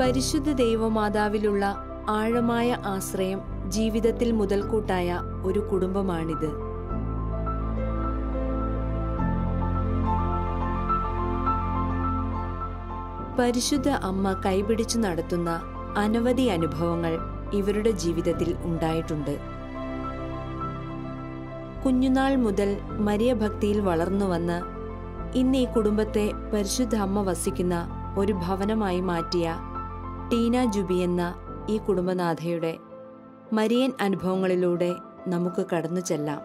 പരിശുദ്ധ ദൈവമാതാവിലുള്ള ആഴമായ ആശ്രയം ജീവിതത്തിൽ മുതൽക്കൂട്ടായ ഒരു കുടുംബമാണിത് പരിശുദ്ധ അമ്മ കൈപിടിച്ചു നടത്തുന്ന അനവധി അനുഭവങ്ങൾ ഇവരുടെ ജീവിതത്തിൽ ഉണ്ടായിട്ടുണ്ട് കുഞ്ഞുനാൾ മുതൽ മരിയ ഭക്തിയിൽ വളർന്നു വന്ന് ഇന്ന് ഈ കുടുംബത്തെ പരിശുദ്ധ അമ്മ വസിക്കുന്ന ഒരു ഭവനമായി മാറ്റിയ ടീന ജുബി എന്ന ഈ കുടുംബനാഥയുടെ മരിയൻ അനുഭവങ്ങളിലൂടെ നമുക്ക് കടന്നു ചെല്ലാം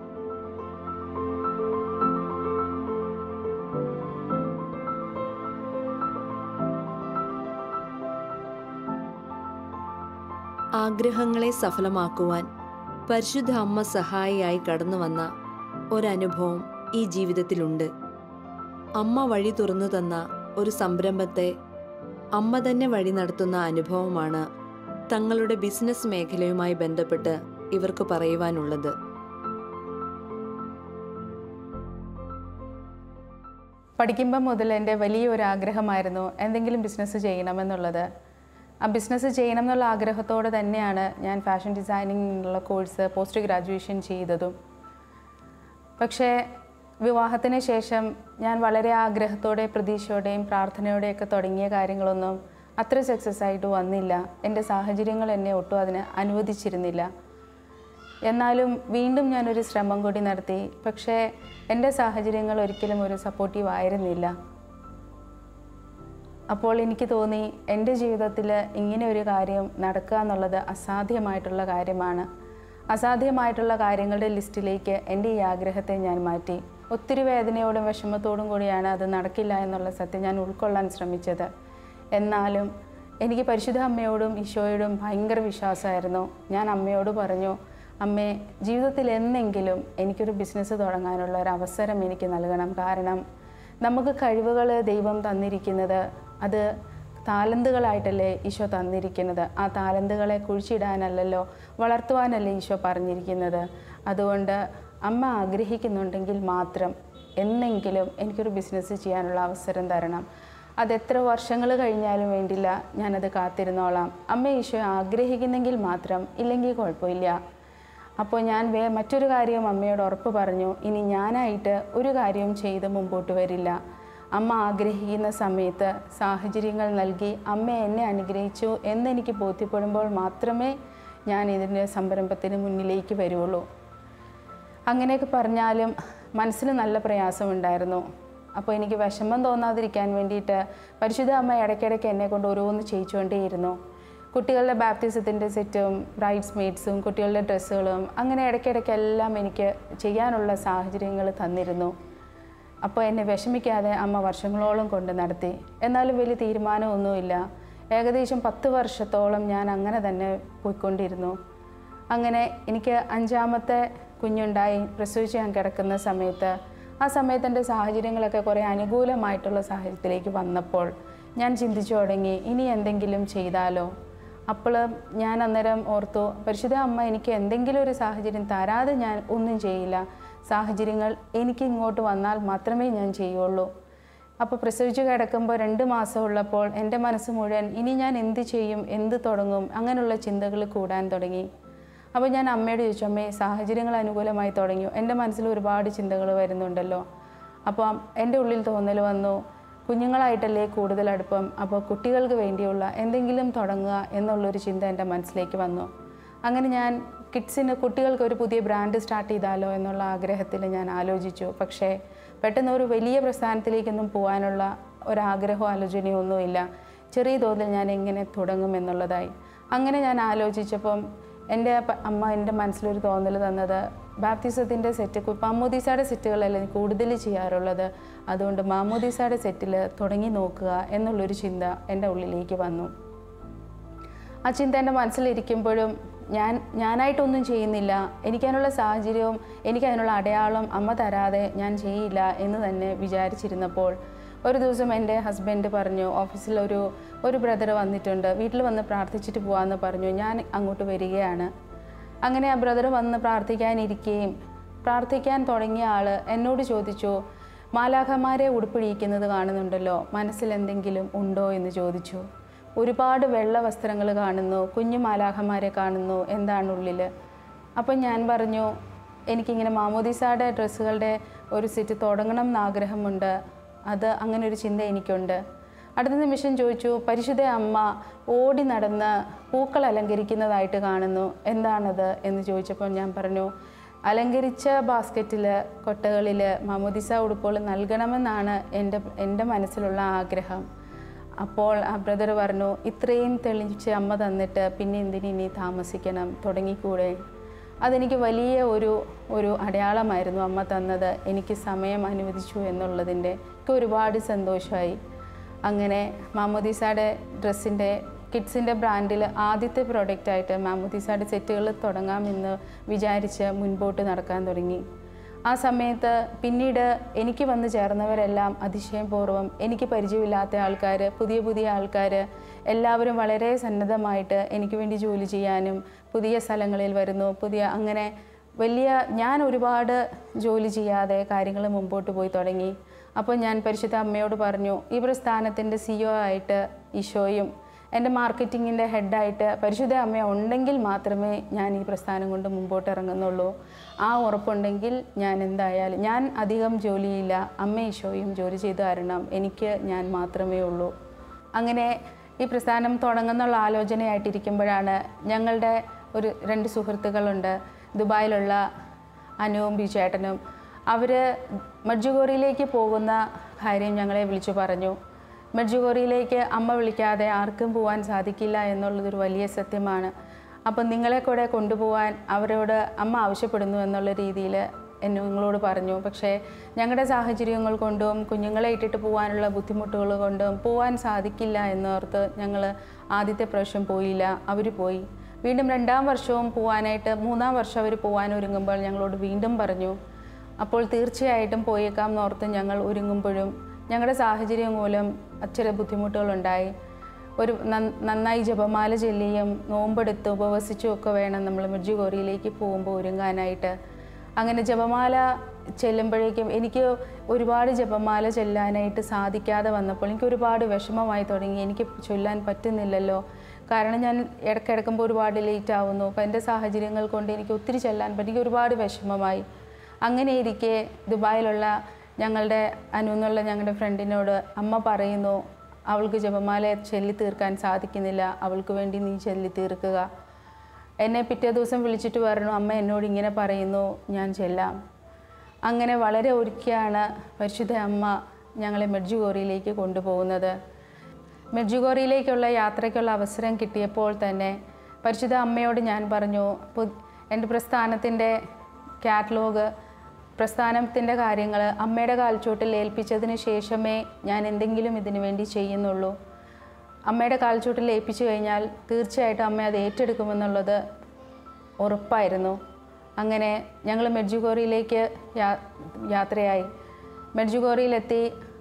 ആഗ്രഹങ്ങളെ സഫലമാക്കുവാൻ പരിശുദ്ധ അമ്മ സഹായിയായി കടന്നു വന്ന ഒരനുഭവം ഈ ജീവിതത്തിലുണ്ട് അമ്മ വഴി തുറന്നു തന്ന ഒരു സംരംഭത്തെ അമ്മ തന്നെ വഴി നടത്തുന്ന അനുഭവമാണ് തങ്ങളുടെ ബിസിനസ് മേഖലയുമായി ബന്ധപ്പെട്ട് ഇവർക്ക് പറയുവാനുള്ളത് പഠിക്കുമ്പോൾ മുതൽ എൻ്റെ വലിയൊരു ആഗ്രഹമായിരുന്നു എന്തെങ്കിലും ബിസിനസ് ചെയ്യണമെന്നുള്ളത് ആ ബിസിനസ് ചെയ്യണം എന്നുള്ള ആഗ്രഹത്തോടെ തന്നെയാണ് ഞാൻ ഫാഷൻ ഡിസൈനിങ് എന്നുള്ള കോഴ്സ് പോസ്റ്റ് ഗ്രാജുവേഷൻ ചെയ്തതും പക്ഷേ വിവാഹത്തിന് ശേഷം ഞാൻ വളരെ ആഗ്രഹത്തോടെ പ്രതീക്ഷയോടെയും പ്രാർത്ഥനയോടെയൊക്കെ തുടങ്ങിയ കാര്യങ്ങളൊന്നും അത്ര സക്സസ് ആയിട്ട് വന്നില്ല എൻ്റെ സാഹചര്യങ്ങൾ എന്നെ ഒട്ടും അതിന് അനുവദിച്ചിരുന്നില്ല എന്നാലും വീണ്ടും ഞാനൊരു ശ്രമം കൂടി നടത്തി പക്ഷേ എൻ്റെ സാഹചര്യങ്ങൾ ഒരിക്കലും ഒരു സപ്പോർട്ടീവ് ആയിരുന്നില്ല അപ്പോൾ എനിക്ക് തോന്നി എൻ്റെ ജീവിതത്തിൽ ഇങ്ങനെ ഒരു കാര്യം നടക്കുക എന്നുള്ളത് അസാധ്യമായിട്ടുള്ള കാര്യമാണ് അസാധ്യമായിട്ടുള്ള കാര്യങ്ങളുടെ ലിസ്റ്റിലേക്ക് എൻ്റെ ഈ ആഗ്രഹത്തെ ഞാൻ മാറ്റി ഒത്തിരി വേദനയോടും വിഷമത്തോടും കൂടിയാണ് അത് നടക്കില്ല എന്നുള്ള സത്യം ഞാൻ ഉൾക്കൊള്ളാൻ ശ്രമിച്ചത് എന്നാലും എനിക്ക് പരിശുദ്ധ അമ്മയോടും ഈശോയോടും ഭയങ്കര വിശ്വാസമായിരുന്നു ഞാൻ അമ്മയോട് പറഞ്ഞു അമ്മേ ജീവിതത്തിൽ എന്നെങ്കിലും എനിക്കൊരു ബിസിനസ് തുടങ്ങാനുള്ള ഒരു അവസരം എനിക്ക് നൽകണം കാരണം നമുക്ക് കഴിവുകൾ ദൈവം തന്നിരിക്കുന്നത് അത് താലന്തുകളായിട്ടല്ലേ ഈശോ തന്നിരിക്കുന്നത് ആ താലന്തുകളെ കുഴിച്ചിടാനല്ലല്ലോ വളർത്തുവാനല്ലേ ഈശോ പറഞ്ഞിരിക്കുന്നത് അതുകൊണ്ട് അമ്മ ആഗ്രഹിക്കുന്നുണ്ടെങ്കിൽ മാത്രം എന്നെങ്കിലും എനിക്കൊരു ബിസിനസ് ചെയ്യാനുള്ള അവസരം തരണം അതെത്ര വർഷങ്ങൾ കഴിഞ്ഞാലും വേണ്ടില്ല ഞാനത് കാത്തിരുന്നോളാം അമ്മ ഈശോ ആഗ്രഹിക്കുന്നെങ്കിൽ മാത്രം ഇല്ലെങ്കിൽ കുഴപ്പമില്ല അപ്പോൾ ഞാൻ വേ മറ്റൊരു കാര്യം അമ്മയോട് ഉറപ്പ് പറഞ്ഞു ഇനി ഞാനായിട്ട് ഒരു കാര്യവും ചെയ്ത് മുമ്പോട്ട് വരില്ല അമ്മ ആഗ്രഹിക്കുന്ന സമയത്ത് സാഹചര്യങ്ങൾ നൽകി അമ്മ എന്നെ അനുഗ്രഹിച്ചു എന്നെനിക്ക് ബോധ്യപ്പെടുമ്പോൾ മാത്രമേ ഞാൻ ഇതിൻ്റെ സംരംഭത്തിന് മുന്നിലേക്ക് വരുള്ളൂ അങ്ങനെയൊക്കെ പറഞ്ഞാലും മനസ്സിന് നല്ല പ്രയാസമുണ്ടായിരുന്നു അപ്പോൾ എനിക്ക് വിഷമം തോന്നാതിരിക്കാൻ വേണ്ടിയിട്ട് പരിശുദ്ധ അമ്മ ഇടയ്ക്കിടയ്ക്ക് എന്നെ കൊണ്ട് ഓരോന്ന് ചെയ്യിച്ചുകൊണ്ടേയിരുന്നു കുട്ടികളുടെ ബാപ്റ്റിസത്തിൻ്റെ സെറ്റും ബ്രൈഡ്സ് മെയ്ഡ്സും കുട്ടികളുടെ ഡ്രസ്സുകളും അങ്ങനെ ഇടയ്ക്കിടയ്ക്കെല്ലാം എനിക്ക് ചെയ്യാനുള്ള സാഹചര്യങ്ങൾ തന്നിരുന്നു അപ്പോൾ എന്നെ വിഷമിക്കാതെ അമ്മ വർഷങ്ങളോളം കൊണ്ട് നടത്തി എന്നാലും വലിയ തീരുമാനമൊന്നുമില്ല ഏകദേശം പത്ത് വർഷത്തോളം ഞാൻ അങ്ങനെ തന്നെ പോയിക്കൊണ്ടിരുന്നു അങ്ങനെ എനിക്ക് അഞ്ചാമത്തെ കുഞ്ഞുണ്ടായി പ്രസവിച്ച് ഞാൻ കിടക്കുന്ന സമയത്ത് ആ സമയത്ത് എൻ്റെ സാഹചര്യങ്ങളൊക്കെ കുറേ അനുകൂലമായിട്ടുള്ള സാഹചര്യത്തിലേക്ക് വന്നപ്പോൾ ഞാൻ ചിന്തിച്ചു തുടങ്ങി ഇനി എന്തെങ്കിലും ചെയ്താലോ അപ്പോൾ ഞാൻ അന്നേരം ഓർത്തു പരിശുദ്ധ അമ്മ എനിക്ക് എന്തെങ്കിലും ഒരു സാഹചര്യം തരാതെ ഞാൻ ഒന്നും ചെയ്യില്ല സാഹചര്യങ്ങൾ എനിക്ക് ഇങ്ങോട്ട് വന്നാൽ മാത്രമേ ഞാൻ ചെയ്യുള്ളൂ അപ്പോൾ പ്രസവിച്ച് കിടക്കുമ്പോൾ രണ്ട് മാസം ഉള്ളപ്പോൾ എൻ്റെ മനസ്സ് മുഴുവൻ ഇനി ഞാൻ എന്ത് ചെയ്യും എന്ത് തുടങ്ങും അങ്ങനെയുള്ള ചിന്തകൾ കൂടാൻ തുടങ്ങി അപ്പോൾ ഞാൻ അമ്മയോട് ചോദിച്ചു അമ്മേ സാഹചര്യങ്ങൾ അനുകൂലമായി തുടങ്ങി എൻ്റെ മനസ്സിൽ ഒരുപാട് ചിന്തകൾ വരുന്നുണ്ടല്ലോ അപ്പോൾ എൻ്റെ ഉള്ളിൽ തോന്നൽ വന്നു കുഞ്ഞുങ്ങളായിട്ടല്ലേ കൂടുതൽ അടുപ്പം അപ്പോൾ കുട്ടികൾക്ക് വേണ്ടിയുള്ള എന്തെങ്കിലും തുടങ്ങുക എന്നുള്ളൊരു ചിന്ത എൻ്റെ മനസ്സിലേക്ക് വന്നു അങ്ങനെ ഞാൻ കിഡ്സിന് കുട്ടികൾക്ക് ഒരു പുതിയ ബ്രാൻഡ് സ്റ്റാർട്ട് ചെയ്താലോ എന്നുള്ള ആഗ്രഹത്തിൽ ഞാൻ ആലോചിച്ചു പക്ഷേ പെട്ടെന്ന് ഒരു വലിയ പ്രസ്ഥാനത്തിലേക്കൊന്നും പോകാനുള്ള ഒരാഗ്രഹമോ ആലോചനയോ ഒന്നുമില്ല ചെറിയ തോതിൽ ഞാൻ എങ്ങനെ തുടങ്ങും എന്നുള്ളതായി അങ്ങനെ ഞാൻ ആലോചിച്ചപ്പം എൻ്റെ പ- അമ്മ എൻ്റെ മനസ്സിലൊരു തോന്നൽ തന്നത് ബാപ്റ്റിസത്തിൻ്റെ സെറ്റ് മാമോദീസയുടെ സെറ്റുകളല്ലേ കൂടുതൽ ചെയ്യാറുള്ളത് അതുകൊണ്ട് മാമോദീസയുടെ സെറ്റിൽ തുടങ്ങി നോക്കുക എന്നുള്ളൊരു ചിന്ത എൻ്റെ ഉള്ളിലേക്ക് വന്നു ആ ചിന്ത എൻ്റെ മനസ്സിലിരിക്കുമ്പോഴും ഞാൻ ഞാനായിട്ടൊന്നും ചെയ്യുന്നില്ല എനിക്കതിനുള്ള സാഹചര്യവും എനിക്കതിനുള്ള അടയാളം അമ്മ തരാതെ ഞാൻ ചെയ്യില്ല എന്ന് തന്നെ വിചാരിച്ചിരുന്നപ്പോൾ ഒരു ദിവസം എൻ്റെ ഹസ്ബൻഡ് പറഞ്ഞു ഓഫീസിൽ ഒരു ഒരു ബ്രദർ വന്നിട്ടുണ്ട് വീട്ടിൽ വന്ന് പ്രാർത്ഥിച്ചിട്ട് പോകാമെന്ന് പറഞ്ഞു ഞാൻ അങ്ങോട്ട് വരികയാണ് അങ്ങനെ ആ ബ്രദർ വന്ന് പ്രാർത്ഥിക്കാനിരിക്കുകയും പ്രാർത്ഥിക്കാൻ തുടങ്ങിയ ആൾ എന്നോട് ചോദിച്ചു മാലാഖമാരെ ഉടുപ്പിടിയിക്കുന്നത് കാണുന്നുണ്ടല്ലോ മനസ്സിൽ എന്തെങ്കിലും ഉണ്ടോ എന്ന് ചോദിച്ചു ഒരുപാട് വെള്ള വസ്ത്രങ്ങൾ കാണുന്നു കുഞ്ഞു മാലാഖമാരെ കാണുന്നു എന്താണ് ഉള്ളിൽ അപ്പം ഞാൻ പറഞ്ഞു എനിക്കിങ്ങനെ മാമോദിസയുടെ ഡ്രസ്സുകളുടെ ഒരു സെറ്റ് തുടങ്ങണം എന്ന് ആഗ്രഹമുണ്ട് അത് അങ്ങനെ ഒരു ചിന്ത എനിക്കുണ്ട് അടുത്ത നിമിഷം ചോദിച്ചു പരിശുദ്ധ അമ്മ ഓടി നടന്ന് പൂക്കൾ അലങ്കരിക്കുന്നതായിട്ട് കാണുന്നു എന്താണത് എന്ന് ചോദിച്ചപ്പോൾ ഞാൻ പറഞ്ഞു അലങ്കരിച്ച ബാസ്ക്കറ്റിൽ കൊട്ടകളിൽ മാമോദിസ ഉടുപ്പുകൾ നൽകണമെന്നാണ് എൻ്റെ എൻ്റെ മനസ്സിലുള്ള ആഗ്രഹം അപ്പോൾ ആ ബ്രദർ പറഞ്ഞു ഇത്രയും തെളിയിച്ച് അമ്മ തന്നിട്ട് പിന്നെ എന്തിനു ഇനി താമസിക്കണം തുടങ്ങിക്കൂടെ അതെനിക്ക് വലിയ ഒരു ഒരു അടയാളമായിരുന്നു അമ്മ തന്നത് എനിക്ക് സമയം അനുവദിച്ചു എന്നുള്ളതിൻ്റെ എനിക്ക് ഒരുപാട് സന്തോഷമായി അങ്ങനെ മാമോദീസയുടെ ഡ്രസ്സിൻ്റെ കിഡ്സിൻ്റെ ബ്രാൻഡിൽ ആദ്യത്തെ പ്രോഡക്റ്റായിട്ട് മാമോദീസയുടെ സെറ്റുകൾ തുടങ്ങാമെന്ന് വിചാരിച്ച് മുൻപോട്ട് നടക്കാൻ തുടങ്ങി ആ സമയത്ത് പിന്നീട് എനിക്ക് വന്നു ചേർന്നവരെല്ലാം അതിശയപൂർവ്വം എനിക്ക് പരിചയമില്ലാത്ത ആൾക്കാർ പുതിയ പുതിയ ആൾക്കാർ എല്ലാവരും വളരെ സന്നദ്ധമായിട്ട് എനിക്ക് വേണ്ടി ജോലി ചെയ്യാനും പുതിയ സ്ഥലങ്ങളിൽ വരുന്നു പുതിയ അങ്ങനെ വലിയ ഞാൻ ഒരുപാട് ജോലി ചെയ്യാതെ കാര്യങ്ങൾ മുമ്പോട്ട് പോയി തുടങ്ങി അപ്പോൾ ഞാൻ പരിശുദ്ധ അമ്മയോട് പറഞ്ഞു ഈ പ്രസ്ഥാനത്തിൻ്റെ സിഒ ആയിട്ട് ഈശോയും എൻ്റെ മാർക്കറ്റിങ്ങിൻ്റെ ഹെഡായിട്ട് പരിശുദ്ധ അമ്മ ഉണ്ടെങ്കിൽ മാത്രമേ ഞാൻ ഈ പ്രസ്ഥാനം കൊണ്ട് മുമ്പോട്ട് ഇറങ്ങുന്നുള്ളൂ ആ ഉറപ്പുണ്ടെങ്കിൽ ഞാൻ എന്തായാലും ഞാൻ അധികം ജോലിയില്ല അമ്മ ഈശോയും ജോലി ചെയ്തു തരണം എനിക്ക് ഞാൻ മാത്രമേ ഉള്ളൂ അങ്ങനെ ഈ പ്രസ്ഥാനം തുടങ്ങുന്നുള്ള ആലോചനയായിട്ടിരിക്കുമ്പോഴാണ് ഞങ്ങളുടെ ഒരു രണ്ട് സുഹൃത്തുക്കളുണ്ട് ദുബായിലുള്ള അനുവും ബിജേട്ടനും അവർ മഡ്ജുഗോറിയിലേക്ക് പോകുന്ന കാര്യം ഞങ്ങളെ വിളിച്ചു പറഞ്ഞു മെഡ്ജുഗോറിയിലേക്ക് അമ്മ വിളിക്കാതെ ആർക്കും പോകാൻ സാധിക്കില്ല എന്നുള്ളതൊരു വലിയ സത്യമാണ് അപ്പം നിങ്ങളെ കൂടെ കൊണ്ടുപോകാൻ അവരോട് അമ്മ ആവശ്യപ്പെടുന്നു എന്നുള്ള രീതിയിൽ എന്നെ നിങ്ങളോട് പറഞ്ഞു പക്ഷേ ഞങ്ങളുടെ സാഹചര്യങ്ങൾ കൊണ്ടും കുഞ്ഞുങ്ങളെ ഇട്ടിട്ട് പോകാനുള്ള ബുദ്ധിമുട്ടുകൾ കൊണ്ടും പോകാൻ സാധിക്കില്ല എന്നോർത്ത് ഞങ്ങൾ ആദ്യത്തെ പ്രാവശ്യം പോയില്ല അവർ പോയി വീണ്ടും രണ്ടാം വർഷവും പോകാനായിട്ട് മൂന്നാം വർഷം അവർ പോകാൻ ഒരുങ്ങുമ്പോൾ ഞങ്ങളോട് വീണ്ടും പറഞ്ഞു അപ്പോൾ തീർച്ചയായിട്ടും പോയേക്കാം എന്നോർത്ത് ഞങ്ങൾ ഒരുങ്ങുമ്പോഴും ഞങ്ങളുടെ സാഹചര്യം മൂലം ചില ബുദ്ധിമുട്ടുകളുണ്ടായി ഒരു നന്ന- നന്നായി ജപമാല ചൊല്ലിയും നോമ്പെടുത്ത് ഉപവസിച്ചും ഒക്കെ വേണം നമ്മൾ മിർജുഗോറിയിലേക്ക് പോകുമ്പോൾ ഒരുങ്ങാനായിട്ട് അങ്ങനെ ജപമാല ചെല്ലുമ്പോഴേക്കും എനിക്ക് ഒരുപാട് ജപമാല ചെല്ലാനായിട്ട് സാധിക്കാതെ വന്നപ്പോൾ എനിക്ക് ഒരുപാട് വിഷമമായി തുടങ്ങി എനിക്ക് ചൊല്ലാൻ പറ്റുന്നില്ലല്ലോ കാരണം ഞാൻ ഇടയ്ക്കിടക്കുമ്പോൾ ഒരുപാട് ലേറ്റ് ആവുന്നു അപ്പം എൻ്റെ സാഹചര്യങ്ങൾ കൊണ്ട് എനിക്ക് ഒത്തിരി ചെല്ലാൻ പറ്റും എനിക്ക് ഒരുപാട് വിഷമമായി അങ്ങനെ ഇരിക്കെ ദുബായിലുള്ള ഞങ്ങളുടെ അനു എന്നുള്ള ഞങ്ങളുടെ ഫ്രണ്ടിനോട് അമ്മ പറയുന്നു അവൾക്ക് ജപമാല ചൊല്ലി തീർക്കാൻ സാധിക്കുന്നില്ല അവൾക്ക് വേണ്ടി നീ ചൊല്ലി തീർക്കുക എന്നെ പിറ്റേ ദിവസം വിളിച്ചിട്ട് പറഞ്ഞു അമ്മ എന്നോട് ഇങ്ങനെ പറയുന്നു ഞാൻ ചെല്ലാം അങ്ങനെ വളരെ ഒരുക്കിയാണ് പരിശുദ്ധ അമ്മ ഞങ്ങളെ മെഡ്ജുഗോറിയിലേക്ക് കൊണ്ടുപോകുന്നത് മെഡ്ജുഗോറിയിലേക്കുള്ള യാത്രയ്ക്കുള്ള അവസരം കിട്ടിയപ്പോൾ തന്നെ പരിശുദ്ധ അമ്മയോട് ഞാൻ പറഞ്ഞു പു- എൻ്റെ പ്രസ്ഥാനത്തിൻ്റെ കാറ്റലോഗ് പ്രസ്ഥാനത്തിൻ്റെ കാര്യങ്ങൾ അമ്മയുടെ കാൽച്ചോട്ടിൽ ഏൽപ്പിച്ചതിന് ശേഷമേ ഞാൻ എന്തെങ്കിലും ഇതിനു വേണ്ടി ചെയ്യുന്നുള്ളൂ അമ്മയുടെ കാൽച്ചോട്ടിൽ ഏൽപ്പിച്ചു കഴിഞ്ഞാൽ തീർച്ചയായിട്ടും അമ്മ അത് ഏറ്റെടുക്കുമെന്നുള്ളത് ഉറപ്പായിരുന്നു അങ്ങനെ ഞങ്ങൾ മെഡ്ജുഗോറിയിലേക്ക് യാ യാത്രയായി മെഡ്ജുഗോറിയിലെത്തി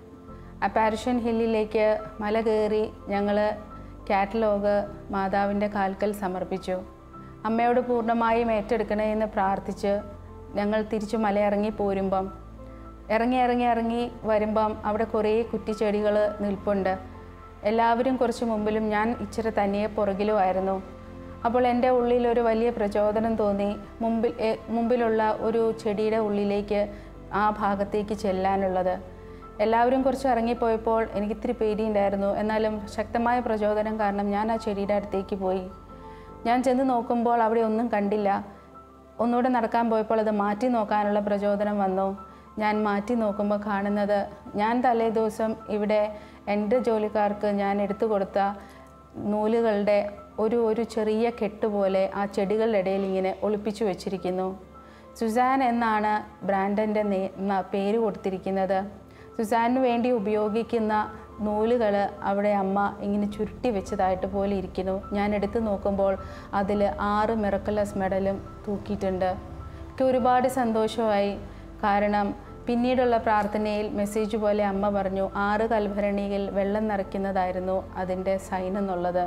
അപ്പാരിഷൻ ഹില്ലിലേക്ക് മല കയറി ഞങ്ങൾ കാറ്റലോഗ് മാതാവിൻ്റെ കാൽക്കൽ സമർപ്പിച്ചു അമ്മയോട് പൂർണ്ണമായും ഏറ്റെടുക്കണേ എന്ന് പ്രാർത്ഥിച്ച് ഞങ്ങൾ തിരിച്ചു മലയിറങ്ങി പോരുമ്പം ഇറങ്ങി ഇറങ്ങി ഇറങ്ങി വരുമ്പം അവിടെ കുറേ കുറ്റിച്ചെടികൾ നിൽപ്പുണ്ട് എല്ലാവരും കുറച്ച് മുമ്പിലും ഞാൻ ഇച്ചിരി തനിയെ പുറകിലുമായിരുന്നു അപ്പോൾ എൻ്റെ ഉള്ളിൽ ഒരു വലിയ പ്രചോദനം തോന്നി മുമ്പിൽ എ- മുമ്പിലുള്ള ഒരു ചെടിയുടെ ഉള്ളിലേക്ക് ആ ഭാഗത്തേക്ക് ചെല്ലാനുള്ളത് എല്ലാവരും കുറച്ച് ഇറങ്ങിപ്പോയപ്പോൾ എനിക്ക് ഇത്തിരി പേടിയുണ്ടായിരുന്നു എന്നാലും ശക്തമായ പ്രചോദനം കാരണം ഞാൻ ആ ചെടിയുടെ അടുത്തേക്ക് പോയി ഞാൻ ചെന്ന് നോക്കുമ്പോൾ അവിടെ ഒന്നും കണ്ടില്ല ഒന്നുകൂടെ നടക്കാൻ പോയപ്പോൾ അത് മാറ്റി നോക്കാനുള്ള പ്രചോദനം വന്നു ഞാൻ മാറ്റി നോക്കുമ്പോൾ കാണുന്നത് ഞാൻ തലേ ദിവസം ഇവിടെ എൻ്റെ ജോലിക്കാർക്ക് ഞാൻ എടുത്തു കൊടുത്ത നൂലുകളുടെ ഒരു ഒരു ചെറിയ കെട്ട് പോലെ ആ ചെടികളുടെ ഇടയിൽ ഇങ്ങനെ ഒളിപ്പിച്ചു വെച്ചിരിക്കുന്നു സുസാൻ എന്നാണ് ബ്രാൻഡൻ്റെ നേ ന- പേര് കൊടുത്തിരിക്കുന്നത് സുസാനു വേണ്ടി ഉപയോഗിക്കുന്ന നൂലുകൾ അവിടെ അമ്മ ഇങ്ങനെ ചുരുട്ടി വെച്ചതായിട്ട് പോലെ ഇരിക്കുന്നു ഞാൻ എടുത്തു നോക്കുമ്പോൾ അതിൽ ആറ് മിറക്കലസ് മെഡലും തൂക്കിയിട്ടുണ്ട് എനിക്ക് ഒരുപാട് സന്തോഷമായി കാരണം പിന്നീടുള്ള പ്രാർത്ഥനയിൽ മെസ്സേജ് പോലെ അമ്മ പറഞ്ഞു ആറ് കൽഭരണിയിൽ വെള്ളം നിറയ്ക്കുന്നതായിരുന്നു അതിൻ്റെ സൈൻ എന്നുള്ളത്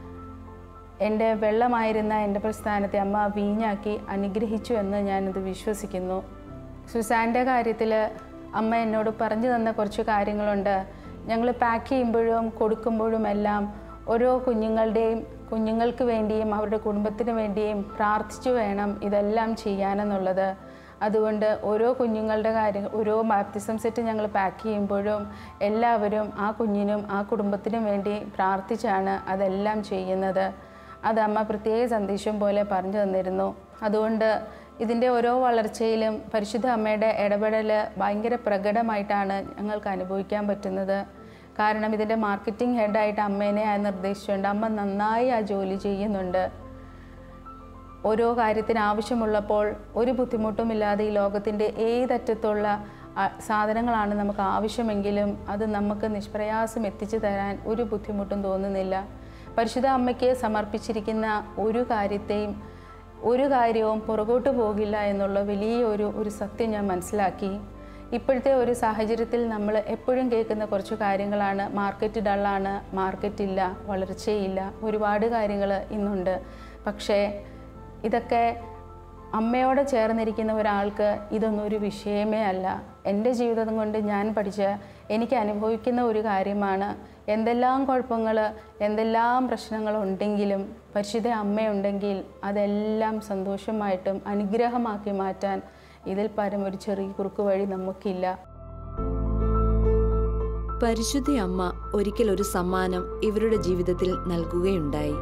എൻ്റെ വെള്ളമായിരുന്ന എൻ്റെ പ്രസ്ഥാനത്തെ അമ്മ വീഞ്ഞാക്കി അനുഗ്രഹിച്ചു എന്ന് ഞാനത് വിശ്വസിക്കുന്നു സുസാൻ്റെ കാര്യത്തിൽ അമ്മ എന്നോട് പറഞ്ഞു തന്ന കുറച്ച് കാര്യങ്ങളുണ്ട് ഞങ്ങൾ പാക്ക് ചെയ്യുമ്പോഴും കൊടുക്കുമ്പോഴും എല്ലാം ഓരോ കുഞ്ഞുങ്ങളുടെയും കുഞ്ഞുങ്ങൾക്ക് വേണ്ടിയും അവരുടെ കുടുംബത്തിന് വേണ്ടിയും പ്രാർത്ഥിച്ചു വേണം ഇതെല്ലാം ചെയ്യാനെന്നുള്ളത് അതുകൊണ്ട് ഓരോ കുഞ്ഞുങ്ങളുടെ കാര്യം ഓരോ ബാപ്റ്റിസം സെറ്റ് ഞങ്ങൾ പാക്ക് ചെയ്യുമ്പോഴും എല്ലാവരും ആ കുഞ്ഞിനും ആ കുടുംബത്തിനും വേണ്ടി പ്രാർത്ഥിച്ചാണ് അതെല്ലാം ചെയ്യുന്നത് അത് അമ്മ പ്രത്യേക സന്ദേശം പോലെ പറഞ്ഞു തന്നിരുന്നു അതുകൊണ്ട് ഇതിൻ്റെ ഓരോ വളർച്ചയിലും പരിശുദ്ധ അമ്മയുടെ ഇടപെടൽ ഭയങ്കര പ്രകടമായിട്ടാണ് ഞങ്ങൾക്ക് അനുഭവിക്കാൻ പറ്റുന്നത് കാരണം ഇതിൻ്റെ മാർക്കറ്റിംഗ് ഹെഡായിട്ട് അമ്മേനെ ആ നിർദ്ദേശിച്ചുകൊണ്ട് അമ്മ നന്നായി ആ ജോലി ചെയ്യുന്നുണ്ട് ഓരോ കാര്യത്തിന് ആവശ്യമുള്ളപ്പോൾ ഒരു ബുദ്ധിമുട്ടുമില്ലാതെ ഈ ലോകത്തിൻ്റെ ഏതറ്റത്തുള്ള ആ, സാധനങ്ങളാണ് നമുക്ക് ആവശ്യമെങ്കിലും അത് നമുക്ക് നിഷ്പ്രയാസം എത്തിച്ചു തരാൻ ഒരു ബുദ്ധിമുട്ടും തോന്നുന്നില്ല പരിശുദ്ധ അമ്മയ്ക്ക് സമർപ്പിച്ചിരിക്കുന്ന ഒരു കാര്യത്തെയും ഒരു കാര്യവും പുറകോട്ട് പോകില്ല എന്നുള്ള വലിയൊരു ഒരു സത്യം ഞാൻ മനസ്സിലാക്കി ഇപ്പോഴത്തെ ഒരു സാഹചര്യത്തിൽ നമ്മൾ എപ്പോഴും കേൾക്കുന്ന കുറച്ച് കാര്യങ്ങളാണ് മാർക്കറ്റ് ഡള്ളാണ് മാർക്കറ്റ് ഇല്ല വളർച്ചയില്ല ഒരുപാട് കാര്യങ്ങൾ ഇന്നുണ്ട് പക്ഷേ ഇതൊക്കെ അമ്മയോട് ചേർന്നിരിക്കുന്ന ഒരാൾക്ക് ഇതൊന്നും ഒരു വിഷയമേ അല്ല എൻ്റെ ജീവിതം കൊണ്ട് ഞാൻ പഠിച്ച എനിക്ക് അനുഭവിക്കുന്ന ഒരു കാര്യമാണ് എന്തെല്ലാം കുഴപ്പങ്ങൾ എന്തെല്ലാം പ്രശ്നങ്ങളുണ്ടെങ്കിലും പരിശുദ്ധ അമ്മയുണ്ടെങ്കിൽ അതെല്ലാം സന്തോഷമായിട്ടും അനുഗ്രഹമാക്കി മാറ്റാൻ ഇതിൽ പരം ഒരു ചെറിയ കുറുക്ക് വഴി നമുക്കില്ല പരിശുദ്ധ അമ്മ ഒരിക്കൽ ഒരു സമ്മാനം ഇവരുടെ ജീവിതത്തിൽ നൽകുകയുണ്ടായി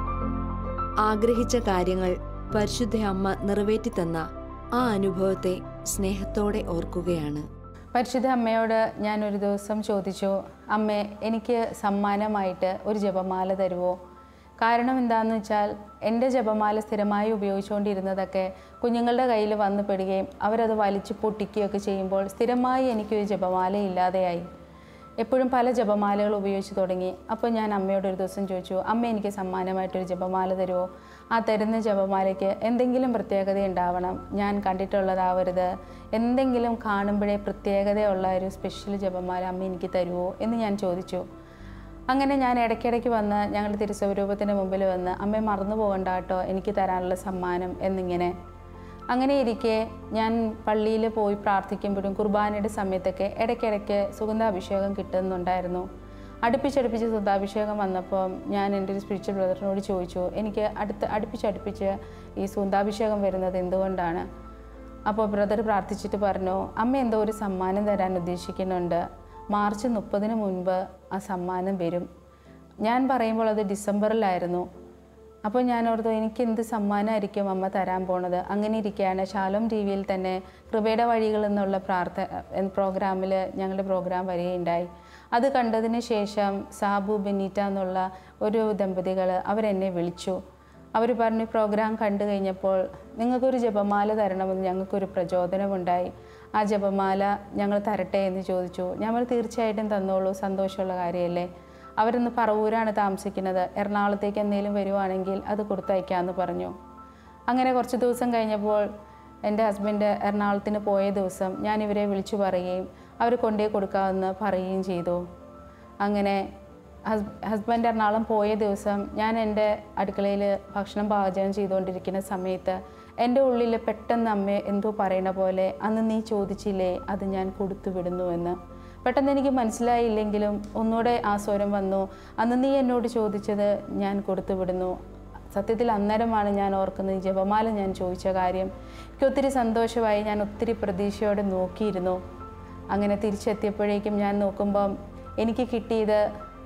ആഗ്രഹിച്ച കാര്യങ്ങൾ പരിശുദ്ധ അമ്മ നിറവേറ്റിത്തന്ന ആ അനുഭവത്തെ സ്നേഹത്തോടെ ഓർക്കുകയാണ് പരിശുദ്ധ അമ്മയോട് ഞാൻ ഒരു ദിവസം ചോദിച്ചു അമ്മേ എനിക്ക് സമ്മാനമായിട്ട് ഒരു ജപമാല തരുമോ കാരണം എന്താണെന്ന് വെച്ചാൽ എൻ്റെ ജപമാല സ്ഥിരമായി ഉപയോഗിച്ചുകൊണ്ടിരുന്നതൊക്കെ കുഞ്ഞുങ്ങളുടെ കയ്യിൽ വന്നു പെടുകയും അവരത് വലിച്ചു പൊട്ടിക്കുകയൊക്കെ ചെയ്യുമ്പോൾ സ്ഥിരമായി എനിക്കൊരു ജപമാല ഇല്ലാതെയായി എപ്പോഴും പല ജപമാലകൾ ഉപയോഗിച്ച് തുടങ്ങി അപ്പോൾ ഞാൻ അമ്മയോട് ഒരു ദിവസം ചോദിച്ചു അമ്മ എനിക്ക് സമ്മാനമായിട്ടൊരു ജപമാല തരുമോ ആ തരുന്ന ജപമാലയ്ക്ക് എന്തെങ്കിലും പ്രത്യേകത ഉണ്ടാവണം ഞാൻ കണ്ടിട്ടുള്ളതാവരുത് എന്തെങ്കിലും കാണുമ്പോഴേ പ്രത്യേകതയുള്ള ഒരു സ്പെഷ്യൽ ജപമാല അമ്മ എനിക്ക് തരുമോ എന്ന് ഞാൻ ചോദിച്ചു അങ്ങനെ ഞാൻ ഇടയ്ക്കിടയ്ക്ക് വന്ന് ഞങ്ങളുടെ തിരുസ്വരൂപത്തിന് മുമ്പിൽ വന്ന് അമ്മ മറന്നു പോകണ്ട കേട്ടോ എനിക്ക് തരാനുള്ള സമ്മാനം എന്നിങ്ങനെ അങ്ങനെ ഇരിക്കെ ഞാൻ പള്ളിയിൽ പോയി പ്രാർത്ഥിക്കുമ്പോഴും കുർബാനയുടെ സമയത്തൊക്കെ ഇടയ്ക്കിടയ്ക്ക് സുഗന്ധാഭിഷേകം കിട്ടുന്നുണ്ടായിരുന്നു അടുപ്പിച്ചടുപ്പിച്ച് സുഗന്ധാഭിഷേകം വന്നപ്പോൾ ഞാൻ എൻ്റെ ഒരു സ്പിരിച്വൽ ബ്രദറിനോട് ചോദിച്ചു എനിക്ക് അടുത്ത് അടുപ്പിച്ചടുപ്പിച്ച് ഈ സുഗന്ധാഭിഷേകം വരുന്നത് എന്തുകൊണ്ടാണ് അപ്പോൾ ബ്രദർ പ്രാർത്ഥിച്ചിട്ട് പറഞ്ഞു അമ്മ എന്തോ ഒരു സമ്മാനം തരാൻ ഉദ്ദേശിക്കുന്നുണ്ട് മാർച്ച് മുപ്പതിന് മുൻപ് ആ സമ്മാനം വരും ഞാൻ പറയുമ്പോൾ അത് ഡിസംബറിലായിരുന്നു അപ്പോൾ ഞാൻ ഓർത്തു എനിക്ക് എന്ത് സമ്മാനമായിരിക്കും അമ്മ തരാൻ പോണത് അങ്ങനെ ഇരിക്കുകയാണ് ശാലോം ടി വിയിൽ തന്നെ കൃപയുടെ വഴികൾ എന്നുള്ള പ്രാർത്ഥന പ്രോഗ്രാമിൽ ഞങ്ങളുടെ പ്രോഗ്രാം വരികയുണ്ടായി അത് കണ്ടതിന് ശേഷം സാബു ബെനീറ്റ എന്നുള്ള ഒരു ദമ്പതികൾ അവരെന്നെ വിളിച്ചു അവർ പറഞ്ഞു പ്രോഗ്രാം കണ്ടു കഴിഞ്ഞപ്പോൾ നിങ്ങൾക്കൊരു ജപമാല തരണമെന്ന് ഞങ്ങൾക്കൊരു പ്രചോദനമുണ്ടായി ആ ജപമാല ഞങ്ങൾ തരട്ടെ എന്ന് ചോദിച്ചു ഞങ്ങൾ തീർച്ചയായിട്ടും തന്നോളൂ സന്തോഷമുള്ള കാര്യമല്ലേ അവരിന്ന് പറവൂരാണ് താമസിക്കുന്നത് എറണാകുളത്തേക്ക് എന്തെങ്കിലും വരുവാണെങ്കിൽ അത് കൊടുത്തയക്കാമെന്ന് പറഞ്ഞു അങ്ങനെ കുറച്ച് ദിവസം കഴിഞ്ഞപ്പോൾ എൻ്റെ ഹസ്ബൻഡ് എറണാകുളത്തിന് പോയ ദിവസം ഞാൻ ഇവരെ വിളിച്ചു പറയുകയും അവർ കൊണ്ടുപോയി കൊടുക്കാമെന്ന് പറയുകയും ചെയ്തു അങ്ങനെ ഹസ് ഹസ്ബൻഡ് എറണാകുളം പോയ ദിവസം ഞാൻ എൻ്റെ അടുക്കളയിൽ ഭക്ഷണം പാചകം ചെയ്തുകൊണ്ടിരിക്കുന്ന സമയത്ത് എൻ്റെ ഉള്ളിൽ പെട്ടെന്ന് അമ്മ എന്തോ പറയണ പോലെ അന്ന് നീ ചോദിച്ചില്ലേ അത് ഞാൻ കൊടുത്തു വിടുന്നു എന്ന് പെട്ടെന്ന് എനിക്ക് മനസ്സിലായില്ലെങ്കിലും ഒന്നുകൂടെ ആ സ്വരം വന്നു അന്ന് നീ എന്നോട് ചോദിച്ചത് ഞാൻ കൊടുത്തു വിടുന്നു സത്യത്തിൽ അന്നേരമാണ് ഞാൻ ഓർക്കുന്നത് ഈ ജപമാല ഞാൻ ചോദിച്ച കാര്യം എനിക്ക് ഒത്തിരി സന്തോഷമായി ഞാൻ ഒത്തിരി പ്രതീക്ഷയോടെ നോക്കിയിരുന്നു അങ്ങനെ തിരിച്ചെത്തിയപ്പോഴേക്കും ഞാൻ നോക്കുമ്പം എനിക്ക് കിട്ടിയത്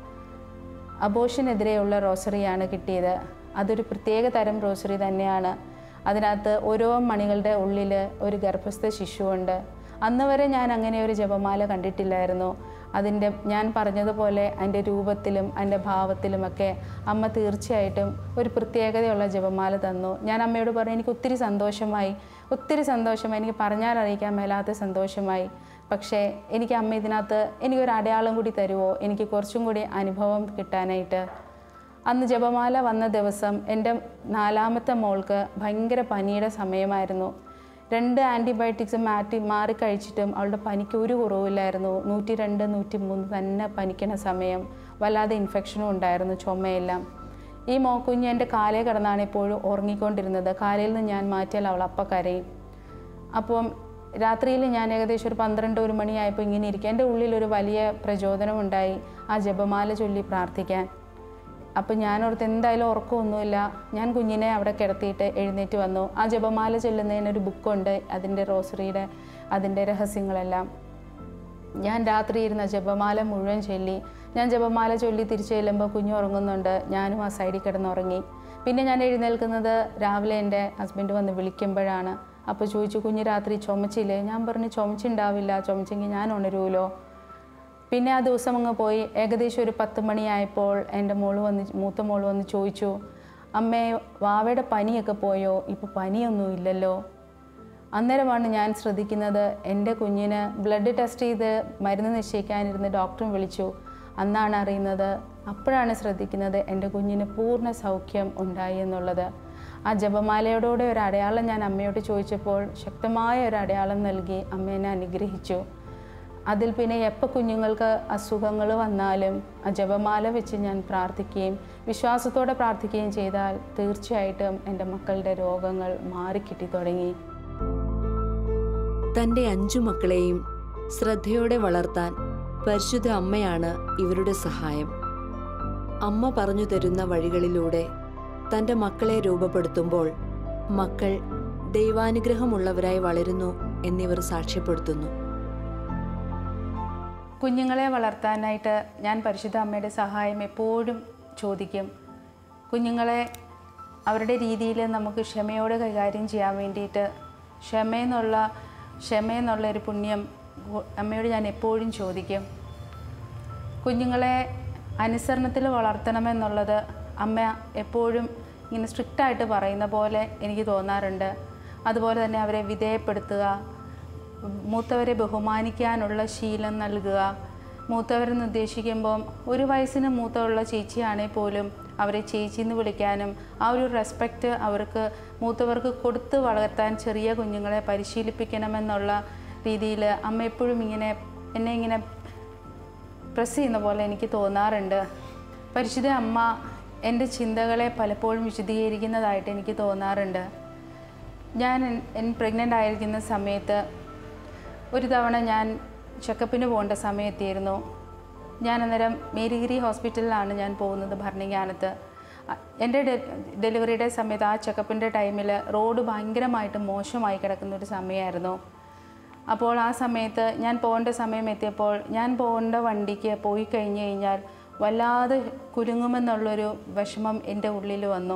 അബോഷനെതിരെയുള്ള റോസറിയാണ് കിട്ടിയത് അതൊരു പ്രത്യേക തരം റോസറി തന്നെയാണ് അതിനകത്ത് ഓരോ മണികളുടെ ഉള്ളിൽ ഒരു ഗർഭസ്ഥ ശിശുവുണ്ട് അന്ന് വരെ ഞാൻ അങ്ങനെ ഒരു ജപമാല കണ്ടിട്ടില്ലായിരുന്നു അതിൻ്റെ ഞാൻ പറഞ്ഞതുപോലെ അതിൻ്റെ രൂപത്തിലും അതിൻ്റെ ഭാവത്തിലുമൊക്കെ അമ്മ തീർച്ചയായിട്ടും ഒരു പ്രത്യേകതയുള്ള ജപമാല തന്നു ഞാൻ അമ്മയോട് പറഞ്ഞു എനിക്ക് ഒത്തിരി സന്തോഷമായി ഒത്തിരി സന്തോഷമായി എനിക്ക് പറഞ്ഞാൽ അറിയിക്കാൻ മേലാത്ത സന്തോഷമായി പക്ഷേ എനിക്ക് അമ്മ ഇതിനകത്ത് എനിക്കൊരു അടയാളം കൂടി തരുമോ എനിക്ക് കുറച്ചും കൂടി അനുഭവം കിട്ടാനായിട്ട് അന്ന് ജപമാല വന്ന ദിവസം എൻ്റെ നാലാമത്തെ മോൾക്ക് ഭയങ്കര പനിയുടെ സമയമായിരുന്നു രണ്ട് ആൻറ്റിബയോട്ടിക്സ് മാറ്റി മാറി കഴിച്ചിട്ടും അവളുടെ പനിക്ക് ഒരു കുറവില്ലായിരുന്നു നൂറ്റി രണ്ട് നൂറ്റി മൂന്ന് തന്നെ പനിക്കണ സമയം വല്ലാതെ ഇൻഫെക്ഷനും ഉണ്ടായിരുന്നു ചുമയെല്ലാം ഈ മോ കുഞ്ഞ് എൻ്റെ കാലേ കിടന്നാണ് എപ്പോഴും ഉറങ്ങിക്കൊണ്ടിരുന്നത് കാലയിൽ നിന്ന് ഞാൻ മാറ്റിയാൽ അവൾ അപ്പം കരയും അപ്പം രാത്രിയിൽ ഞാൻ ഏകദേശം ഒരു പന്ത്രണ്ട് ഒരു മണിയായപ്പോൾ ഇങ്ങനെ ഇരിക്കുക എൻ്റെ ഉള്ളിൽ ഒരു വലിയ പ്രചോദനം ഉണ്ടായി ആ ജപമാല ചൊല്ലി പ്രാർത്ഥിക്കാൻ അപ്പം ഞാനോർത്ത് എന്തായാലും ഉറക്കമൊന്നുമില്ല ഞാൻ കുഞ്ഞിനെ അവിടെ കിടത്തിയിട്ട് എഴുന്നേറ്റ് വന്നു ആ ജപമാല ചൊല്ലുന്നതിനൊരു ബുക്കുണ്ട് അതിൻ്റെ റോസറിയുടെ അതിൻ്റെ രഹസ്യങ്ങളെല്ലാം ഞാൻ രാത്രി ഇരുന്ന ജപമാല മുഴുവൻ ചൊല്ലി ഞാൻ ജപമാല ചൊല്ലി തിരിച്ചു ചെല്ലുമ്പോൾ കുഞ്ഞു ഉറങ്ങുന്നുണ്ട് ഞാനും ആ സൈഡിൽ കിടന്നുറങ്ങി പിന്നെ ഞാൻ എഴുന്നേൽക്കുന്നത് രാവിലെ എൻ്റെ ഹസ്ബൻഡ് വന്ന് വിളിക്കുമ്പോഴാണ് അപ്പോൾ ചോദിച്ചു കുഞ്ഞ് രാത്രി ചുമച്ചില്ലേ ഞാൻ പറഞ്ഞു ചുമച്ചുണ്ടാവില്ല ചുമച്ചെങ്കിൽ ഞാൻ ഉണരുമല്ലോ പിന്നെ ആ ദിവസം അങ്ങ് പോയി ഏകദേശം ഒരു പത്ത് മണിയായപ്പോൾ എൻ്റെ മോള് വന്ന് മൂത്ത മോള് വന്ന് ചോദിച്ചു അമ്മേ വാവയുടെ പനിയൊക്കെ പോയോ ഇപ്പോൾ പനിയൊന്നും ഇല്ലല്ലോ അന്നേരമാണ് ഞാൻ ശ്രദ്ധിക്കുന്നത് എൻ്റെ കുഞ്ഞിന് ബ്ലഡ് ടെസ്റ്റ് ചെയ്ത് മരുന്ന് നിശ്ചയിക്കാനിരുന്ന് ഡോക്ടറും വിളിച്ചു അന്നാണ് അറിയുന്നത് അപ്പോഴാണ് ശ്രദ്ധിക്കുന്നത് എൻ്റെ കുഞ്ഞിന് പൂർണ്ണ സൗഖ്യം ഉണ്ടായി എന്നുള്ളത് ആ ജപമാലയോടുകൂടെ ഒരു അടയാളം ഞാൻ അമ്മയോട് ചോദിച്ചപ്പോൾ ശക്തമായ ഒരു അടയാളം നൽകി അമ്മേനെ അനുഗ്രഹിച്ചു അതിൽ പിന്നെ എപ്പോൾ കുഞ്ഞുങ്ങൾക്ക് അസുഖങ്ങൾ വന്നാലും ആ ജപമാല വെച്ച് ഞാൻ പ്രാർത്ഥിക്കുകയും വിശ്വാസത്തോടെ പ്രാർത്ഥിക്കുകയും ചെയ്താൽ തീർച്ചയായിട്ടും എൻ്റെ മക്കളുടെ രോഗങ്ങൾ മാറിക്കിട്ടി തുടങ്ങി തൻ്റെ അഞ്ചു മക്കളെയും ശ്രദ്ധയോടെ വളർത്താൻ പരിശുദ്ധ അമ്മയാണ് ഇവരുടെ സഹായം അമ്മ പറഞ്ഞു തരുന്ന വഴികളിലൂടെ തൻ്റെ മക്കളെ രൂപപ്പെടുത്തുമ്പോൾ മക്കൾ ദൈവാനുഗ്രഹമുള്ളവരായി വളരുന്നു എന്നിവർ സാക്ഷ്യപ്പെടുത്തുന്നു കുഞ്ഞുങ്ങളെ വളർത്താനായിട്ട് ഞാൻ പരിശുദ്ധ അമ്മയുടെ സഹായം എപ്പോഴും ചോദിക്കും കുഞ്ഞുങ്ങളെ അവരുടെ രീതിയിൽ നമുക്ക് ക്ഷമയോടെ കൈകാര്യം ചെയ്യാൻ വേണ്ടിയിട്ട് ക്ഷമയെന്നുള്ള ക്ഷമയെന്നുള്ള ഒരു പുണ്യം ഗു- അമ്മയോട് ഞാൻ എപ്പോഴും ചോദിക്കും കുഞ്ഞുങ്ങളെ അനുസരണത്തിൽ വളർത്തണമെന്നുള്ളത് അമ്മ എപ്പോഴും ഇങ്ങനെ സ്ട്രിക്റ്റായിട്ട് പറയുന്ന പോലെ എനിക്ക് തോന്നാറുണ്ട് അതുപോലെ തന്നെ അവരെ വിധേയപ്പെടുത്തുക മൂത്തവരെ ബഹുമാനിക്കാനുള്ള ശീലം നൽകുക മൂത്തവരെ നിർദ്ദേശിക്കുമ്പം ഒരു വയസ്സിന് മൂത്തമുള്ള ചേച്ചിയാണെങ്കിൽ പോലും അവരെ ചേച്ചി എന്ന് വിളിക്കാനും ആ ഒരു റെസ്പെക്റ്റ് അവർക്ക് മൂത്തവർക്ക് കൊടുത്ത് വളർത്താൻ ചെറിയ കുഞ്ഞുങ്ങളെ പരിശീലിപ്പിക്കണമെന്നുള്ള രീതിയിൽ അമ്മ എപ്പോഴും ഇങ്ങനെ എന്നെ ഇങ്ങനെ പ്രസ് ചെയ്യുന്ന പോലെ എനിക്ക് തോന്നാറുണ്ട് പരിശുദ്ധ അമ്മ എൻ്റെ ചിന്തകളെ പലപ്പോഴും വിശദീകരിക്കുന്നതായിട്ട് എനിക്ക് തോന്നാറുണ്ട് ഞാൻ എൻ പ്രഗ്നൻ്റ് ആയിരിക്കുന്ന സമയത്ത് ഒരു തവണ ഞാൻ ചെക്കപ്പിന് പോകേണ്ട സമയത്തായിരുന്നു ഞാൻ അന്നേരം മേരിഗിരി ഹോസ്പിറ്റലിലാണ് ഞാൻ പോകുന്നത് ഭരണങ്ങാനത്ത് അ- എൻ്റെ ഡെ- ഡെലിവറിയുടെ സമയത്ത് ആ ചെക്കപ്പിൻ്റെ ടൈമിൽ റോഡ് ഭയങ്കരമായിട്ട് മോശമായി കിടക്കുന്ന ഒരു സമയമായിരുന്നു അപ്പോൾ ആ സമയത്ത് ഞാൻ പോകേണ്ട സമയം എത്തിയപ്പോൾ ഞാൻ പോകേണ്ട വണ്ടിക്ക് പോയി കഴിഞ്ഞ് കഴിഞ്ഞാൽ വല്ലാതെ കുലുങ്ങുമെന്നുള്ളൊരു വിഷമം എൻ്റെ ഉള്ളിൽ വന്നു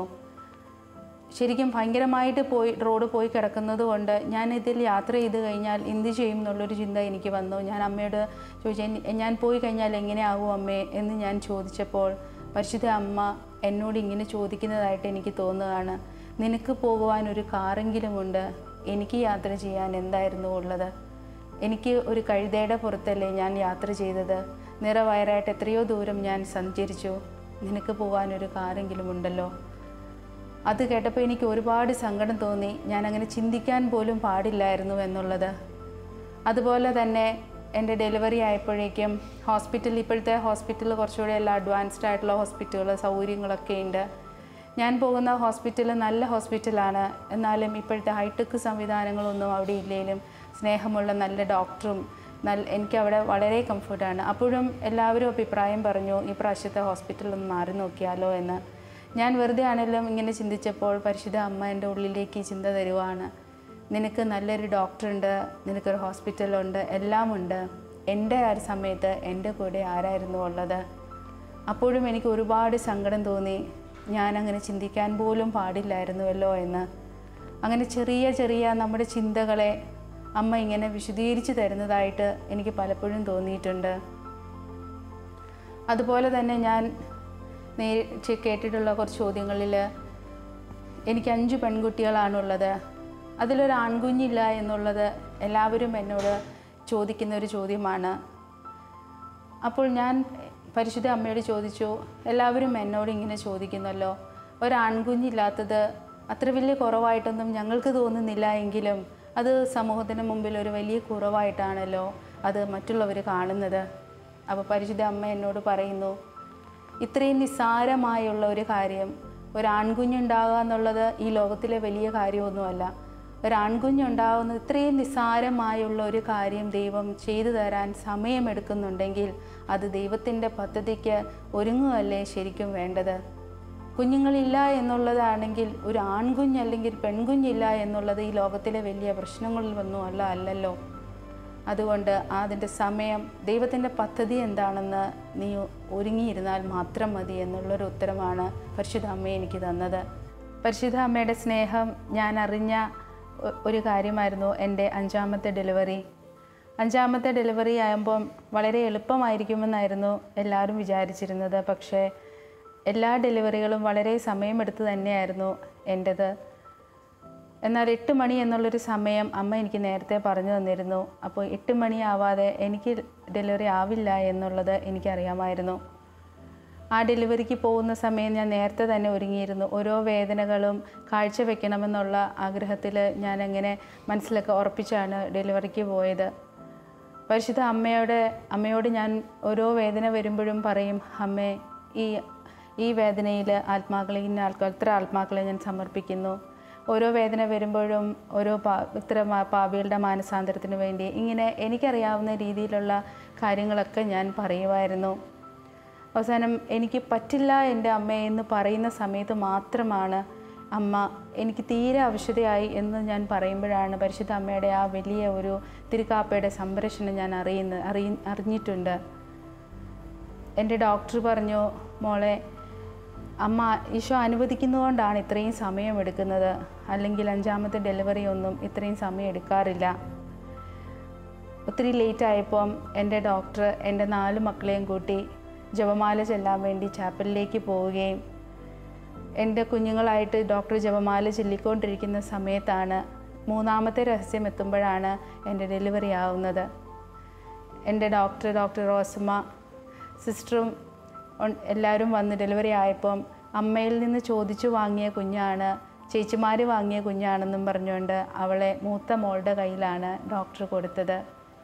ശരിക്കും ഭയങ്കരമായിട്ട് പോയി റോഡ് പോയി കിടക്കുന്നത് കൊണ്ട് ഞാൻ ഇതിൽ യാത്ര ചെയ്ത് കഴിഞ്ഞാൽ എന്ത് ചെയ്യും എന്നുള്ളൊരു ചിന്ത എനിക്ക് വന്നു ഞാൻ അമ്മയോട് ചോദിച്ചു "എൻ- ഞാൻ പോയി കഴിഞ്ഞാൽ എങ്ങനെയാകും അമ്മേ എന്ന് ഞാൻ ചോദിച്ചപ്പോൾ പരിശുദ്ധ അമ്മ എന്നോട് ഇങ്ങനെ ചോദിക്കുന്നതായിട്ട് എനിക്ക് തോന്നുകയാണ് നിനക്ക് പോകുവാൻ ഒരു കാറെങ്കിലുമുണ്ട് എനിക്ക് യാത്ര ചെയ്യാൻ എന്തായിരുന്നു ഉള്ളത് എനിക്ക് ഒരു കഴുതയുടെ പുറത്തല്ലേ ഞാൻ യാത്ര ചെയ്തത് നിറവയറായിട്ട് എത്രയോ ദൂരം ഞാൻ സഞ്ചരിച്ചു നിനക്ക് പോകാൻ ഒരു കാറെങ്കിലും ഉണ്ടല്ലോ അത് കേട്ടപ്പോൾ എനിക്ക് ഒരുപാട് സങ്കടം തോന്നി ഞാൻ അങ്ങനെ ചിന്തിക്കാൻ പോലും പാടില്ലായിരുന്നു എന്നുള്ളത് അതുപോലെ തന്നെ എൻ്റെ ഡെലിവറി ആയപ്പോഴേക്കും ഹോസ്പിറ്റലിൽ ഇപ്പോഴത്തെ ഹോസ്പിറ്റൽ കുറച്ചുകൂടി എല്ലാം അഡ്വാൻസ്ഡ് ആയിട്ടുള്ള ഹോസ്പിറ്റലുകൾ സൗകര്യങ്ങളൊക്കെ ഉണ്ട് ഞാൻ പോകുന്ന ഹോസ്പിറ്റൽ നല്ല ഹോസ്പിറ്റലാണ് എന്നാലും ഇപ്പോഴത്തെ ഹൈടെക് സംവിധാനങ്ങളൊന്നും അവിടെ ഇല്ലെങ്കിലും സ്നേഹമുള്ള നല്ല ഡോക്ടറും നല്ല എനിക്കവിടെ വളരെ കംഫർട്ടാണ് അപ്പോഴും എല്ലാവരും അഭിപ്രായം പറഞ്ഞു ഈ പ്രാവശ്യത്തെ ഹോസ്പിറ്റലിൽ ഒന്ന് മാറി നോക്കിയാലോ എന്ന് ഞാൻ വെറുതെ ആണെങ്കിലും ഇങ്ങനെ ചിന്തിച്ചപ്പോൾ പരിശുദ്ധ അമ്മ എൻ്റെ ഉള്ളിലേക്ക് ഈ ചിന്ത തരുവാണ് നിനക്ക് നല്ലൊരു ഡോക്ടറുണ്ട് നിനക്കൊരു ഹോസ്പിറ്റലുണ്ട് എല്ലാം ഉണ്ട് എൻ്റെ ആ ഒരു സമയത്ത് എൻ്റെ കൂടെ ആരായിരുന്നു ഉള്ളത് അപ്പോഴും എനിക്ക് ഒരുപാട് സങ്കടം തോന്നി ഞാൻ അങ്ങനെ ചിന്തിക്കാൻ പോലും പാടില്ലായിരുന്നുവല്ലോ എന്ന് അങ്ങനെ ചെറിയ ചെറിയ നമ്മുടെ ചിന്തകളെ അമ്മ ഇങ്ങനെ വിശദീകരിച്ച് തരുന്നതായിട്ട് എനിക്ക് പലപ്പോഴും തോന്നിയിട്ടുണ്ട് അതുപോലെ തന്നെ ഞാൻ നേരി ചെ- കേട്ടിട്ടുള്ള കുറച്ച് ചോദ്യങ്ങളിൽ എനിക്ക് അഞ്ച് പെൺകുട്ടികളാണുള്ളത് അതിലൊരു ആൺകുഞ്ഞില്ല എന്നുള്ളത് എല്ലാവരും എന്നോട് ചോദിക്കുന്ന ഒരു ചോദ്യമാണ് അപ്പോൾ ഞാൻ പരിശുദ്ധ അമ്മയോട് ചോദിച്ചു എല്ലാവരും എന്നോട് ഇങ്ങനെ ചോദിക്കുന്നല്ലോ ഒരു ആൺകുഞ്ഞില്ലാത്തത് അത്ര വലിയ കുറവായിട്ടൊന്നും ഞങ്ങൾക്ക് തോന്നുന്നില്ല എങ്കിലും അത് സമൂഹത്തിന് മുമ്പിൽ ഒരു വലിയ കുറവായിട്ടാണല്ലോ അത് മറ്റുള്ളവർ കാണുന്നത് അപ്പോൾ പരിശുദ്ധ അമ്മ എന്നോട് പറയുന്നു ഇത്രയും നിസ്സാരമായുള്ള ഒരു കാര്യം ഒരു ആൺകുഞ്ഞുണ്ടാകുക എന്നുള്ളത് ഈ ലോകത്തിലെ വലിയ കാര്യമൊന്നുമല്ല ഒരാൺകുഞ്ഞുണ്ടാവുന്നത് ഇത്രയും നിസ്സാരമായുള്ള ഒരു കാര്യം ദൈവം ചെയ്തു തരാൻ സമയമെടുക്കുന്നുണ്ടെങ്കിൽ അത് ദൈവത്തിൻ്റെ പദ്ധതിക്ക് ഒരുങ്ങുകയല്ലേ ശരിക്കും വേണ്ടത് കുഞ്ഞുങ്ങളില്ല എന്നുള്ളതാണെങ്കിൽ ഒരു ആൺകുഞ്ഞ് അല്ലെങ്കിൽ പെൺകുഞ്ഞില്ല എന്നുള്ളത് ഈ ലോകത്തിലെ വലിയ പ്രശ്നങ്ങളിൽ ഒന്നും അല്ല അല്ലല്ലോ അതുകൊണ്ട് അതിൻ്റെ സമയം ദൈവത്തിൻ്റെ പദ്ധതി എന്താണെന്ന് നീ ഒരുങ്ങിയിരുന്നാൽ മാത്രം മതി എന്നുള്ളൊരു ഉത്തരമാണ് പരിശുദ്ധ അമ്മ എനിക്ക് തന്നത് പരിശുദ്ധ അമ്മയുടെ സ്നേഹം ഞാൻ അറിഞ്ഞ ഒ- ഒരു കാര്യമായിരുന്നു എൻ്റെ അഞ്ചാമത്തെ ഡെലിവറി അഞ്ചാമത്തെ ഡെലിവറി ആകുമ്പം വളരെ എളുപ്പമായിരിക്കുമെന്നായിരുന്നു എല്ലാവരും വിചാരിച്ചിരുന്നത് പക്ഷേ എല്ലാ ഡെലിവറികളും വളരെ സമയമെടുത്ത് തന്നെയായിരുന്നു എൻ്റേത് എന്നാൽ എട്ട് മണി എന്നുള്ളൊരു സമയം അമ്മ എനിക്ക് നേരത്തെ പറഞ്ഞു തന്നിരുന്നു അപ്പോൾ എട്ട് മണിയാവാതെ എനിക്ക് ഡെലിവറി ആവില്ല എന്നുള്ളത് എനിക്കറിയാമായിരുന്നു ആ ഡെലിവറിക്ക് പോകുന്ന സമയം ഞാൻ നേരത്തെ തന്നെ ഒരുങ്ങിയിരുന്നു ഓരോ വേദനകളും കാഴ്ചവെക്കണമെന്നുള്ള ആഗ്രഹത്തിൽ ഞാൻ അങ്ങനെ മനസ്സിലൊക്കെ ഉറപ്പിച്ചാണ് ഡെലിവറിക്ക് പോയത് പരിശുദ്ധ അമ്മയോട് അമ്മയോട് ഞാൻ ഓരോ വേദന വരുമ്പോഴും പറയും അമ്മേ ഈ ഈ വേദനയിൽ ആത്മാക്കളെ ഇന്ന ആൾക്കാർ ഇത്ര ആത്മാക്കളെ ഞാൻ സമർപ്പിക്കുന്നു ഓരോ വേദന വരുമ്പോഴും ഓരോ പാ ഇത്ര മാ- പാപികളുടെ മാനസാന്തരത്തിന് വേണ്ടി ഇങ്ങനെ എനിക്കറിയാവുന്ന രീതിയിലുള്ള കാര്യങ്ങളൊക്കെ ഞാൻ പറയുമായിരുന്നു അവസാനം എനിക്ക് പറ്റില്ല എൻ്റെ അമ്മേ എന്ന് പറയുന്ന സമയത്ത് മാത്രമാണ് അമ്മ എനിക്ക് തീരെ ആവശ്യതയായി എന്ന് ഞാൻ പറയുമ്പോഴാണ് പരിശുദ്ധ അമ്മയുടെ ആ വലിയ ഒരു തിരുക്കാപ്പയുടെ സംരക്ഷണം ഞാൻ അറിയുന്ന അറിയ അറിഞ്ഞിട്ടുണ്ട് എൻ്റെ ഡോക്ടർ പറഞ്ഞു മോളെ അമ്മ ഈശോ അനുവദിക്കുന്നതുകൊണ്ടാണ് ഇത്രയും സമയം എടുക്കുന്നത് അല്ലെങ്കിൽ അഞ്ചാമത്തെ ഡെലിവറി ഒന്നും ഇത്രയും സമയം എടുക്കാറില്ല ഒത്തിരി ലേറ്റ് ആയപ്പം എൻ്റെ ഡോക്ടർ എൻ്റെ നാല് മക്കളെയും കൂട്ടി ജപമാല ചെല്ലാൻ വേണ്ടി ചാപ്പലിലേക്ക് പോവുകയും എൻ്റെ കുഞ്ഞുങ്ങളായിട്ട് ഡോക്ടർ ജപമാല ചൊല്ലിക്കൊണ്ടിരിക്കുന്ന സമയത്താണ് മൂന്നാമത്തെ രഹസ്യം എത്തുമ്പോഴാണ് എൻ്റെ ഡെലിവറി ആവുന്നത് എൻ്റെ ഡോക്ടർ ഡോക്ടർ റോസമ്മ സിസ്റ്ററും ഉൺ- എല്ലാവരും വന്ന് ഡെലിവറി ആയപ്പം അമ്മയിൽ നിന്ന് ചോദിച്ചു വാങ്ങിയ കുഞ്ഞാണ് ചേച്ചിമാർ വാങ്ങിയ കുഞ്ഞാണെന്നും പറഞ്ഞുകൊണ്ട് അവളെ മൂത്ത മോളുടെ കയ്യിലാണ് ഡോക്ടർ കൊടുത്തത്